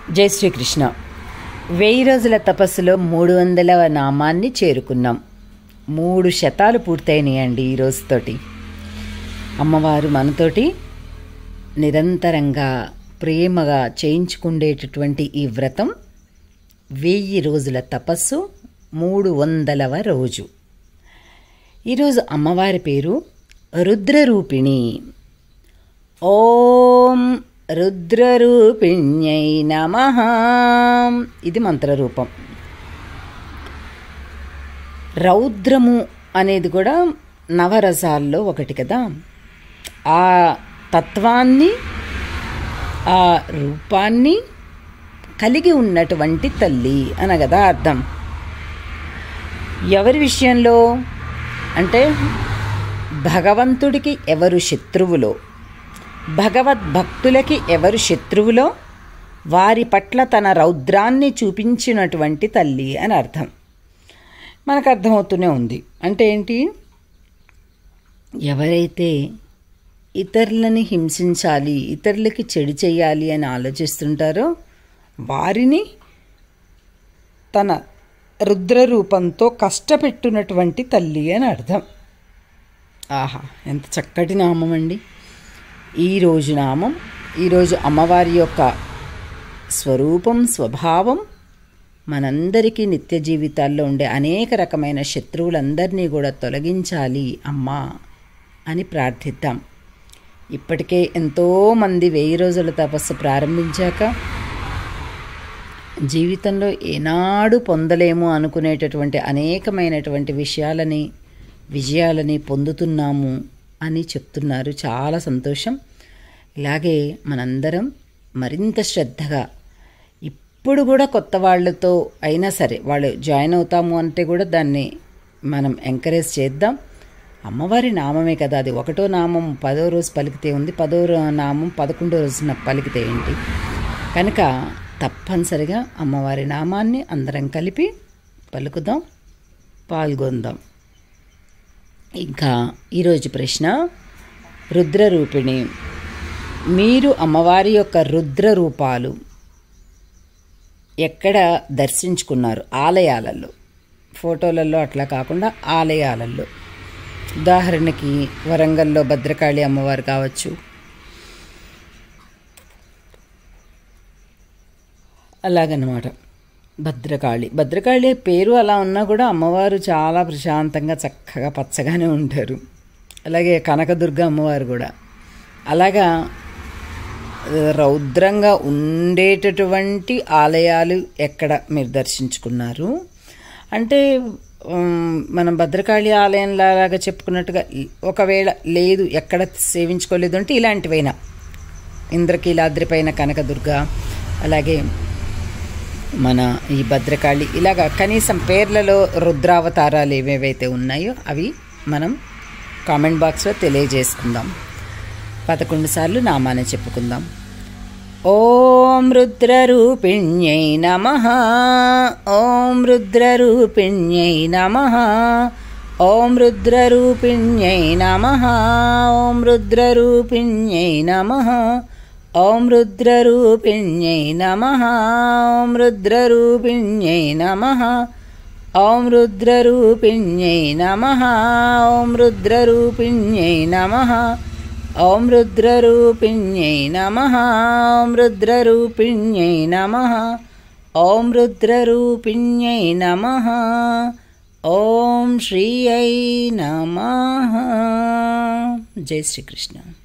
జై శ్రీకృష్ణ వెయ్యి రోజుల తపస్సులో మూడు వందలవ నామాన్ని చేరుకున్నాం మూడు శతాలు పూర్తయినాయండి ఈ రోజుతోటి అమ్మవారు మనతోటి నిరంతరంగా ప్రేమగా చేయించుకుండేటటువంటి ఈ వ్రతం వెయ్యి రోజుల తపస్సు మూడు వందలవ రోజు ఈరోజు అమ్మవారి పేరు రుద్రరూపిణి ఓం రుద్రరూపిణ్యై నమ ఇది మంత్రరూపం రౌద్రము అనేది కూడా నవరసాల్లో ఒకటి కదా ఆ తత్వాన్ని ఆ రూపాన్ని కలిగి ఉన్నటువంటి తల్లి అనగదా అర్థం ఎవరి విషయంలో అంటే భగవంతుడికి ఎవరు శత్రువులో భగవద్భక్తులకి ఎవరు శత్రువులో వారి పట్ల తన రౌద్రాన్ని చూపించినటువంటి తల్లి అని అర్థం మనకు అర్థమవుతూనే ఉంది అంటే ఏంటి ఎవరైతే ఇతరులని హింసించాలి ఇతరులకి చెడు చేయాలి అని ఆలోచిస్తుంటారో వారిని తన రుద్ర రూపంతో కష్టపెట్టునటువంటి తల్లి అని అర్థం ఆహా ఎంత చక్కటి నామం అండి ఈరోజు నామం ఈరోజు అమ్మవారి యొక్క స్వరూపం స్వభావం మనందరికీ నిత్య జీవితాల్లో ఉండే అనేక రకమైన శత్రువులందరినీ కూడా తొలగించాలి అమ్మా అని ప్రార్థిద్దాం ఇప్పటికే ఎంతోమంది వెయ్యి రోజుల తపస్సు ప్రారంభించాక జీవితంలో ఏనాడు పొందలేము అనుకునేటటువంటి అనేకమైనటువంటి విషయాలని విజయాలని పొందుతున్నాము అని చెప్తున్నారు చాలా సంతోషం ఇలాగే మనందరం మరింత శ్రద్ధగా ఇప్పుడు కూడా కొత్త వాళ్ళతో అయినా సరే వాళ్ళు జాయిన్ అవుతాము అంటే కూడా దాన్ని మనం ఎంకరేజ్ చేద్దాం అమ్మవారి నామమే కదా అది ఒకటో నామం పదో రోజు పలికితే ఉంది పదో రో- నామం పదకొండో రోజున పలికితే ఏంటి కనుక తప్పనిసరిగా అమ్మవారి నామాన్ని అందరం కలిపి పలుకుదాం పాల్గొందాం ఇంకా ఈరోజు ప్రశ్న రుద్రరూపిణి మీరు అమ్మవారి యొక్క రుద్ర రూపాలు ఎక్కడ దర్శించుకున్నారు ఆలయాలలో ఫోటోలలో అట్లా కాకుండా ఆలయాలలో ఉదాహరణకి వరంగల్లో భద్రకాళి అమ్మవారు కావచ్చు అలాగనమాట భద్రకాళి భద్రకాళి పేరు అలా ఉన్నా కూడా అమ్మవారు చాలా ప్రశాంతంగా చక్కగా పచ్చగానే ఉంటారు అలాగే కనకదుర్గ అమ్మవారు కూడా అలాగా ఆ, రౌద్రంగా ఉండేటటువంటి ఆలయాలు ఎక్కడ మీరు దర్శించుకున్నారు అంటే ఉమ్, మనం భద్రకాళి ఆలయం లాగా చెప్పుకున్నట్టుగా ఈ- ఒకవేళ లేదు ఎక్కడ సేవించుకోలేదు అంటే ఇలాంటివైనా ఇంద్రకీలాద్రి పైన కనకదుర్గ అలాగే మన ఈ భద్రకాళి ఇలాగా కనీసం పేర్లలో రుద్రావతారాలు ఏవేవైతే ఉన్నాయో అవి మనం కామెంట్ బాక్స్లో తెలియజేసుకుందాం పదకొండు సార్లు నామాన్ని చెప్పుకుందాం ఓం రుద్రరూపిణ్యై నమ ఓం రుద్రరూపిణ్యై నమ ఓం రుద్రరూపిణ్యై నమ ఓం రుద్రరూపిణ్యై నమ ఓం రుద్రరూపిణ్యై నమ ఓం రుద్రరూపిణ్యై నమ ఓం రుద్రరూపిణ్యై నమ ఓం రుద్రరూపిణ్యై నమ ఓం రుద్రరూపిణ్యై నమ ఓం రుద్రరూపిణ్యై నమ ఓం రుద్రరూపిణ్యై నమ ఓం శ్రీయై నమ జై శ్రీకృష్ణ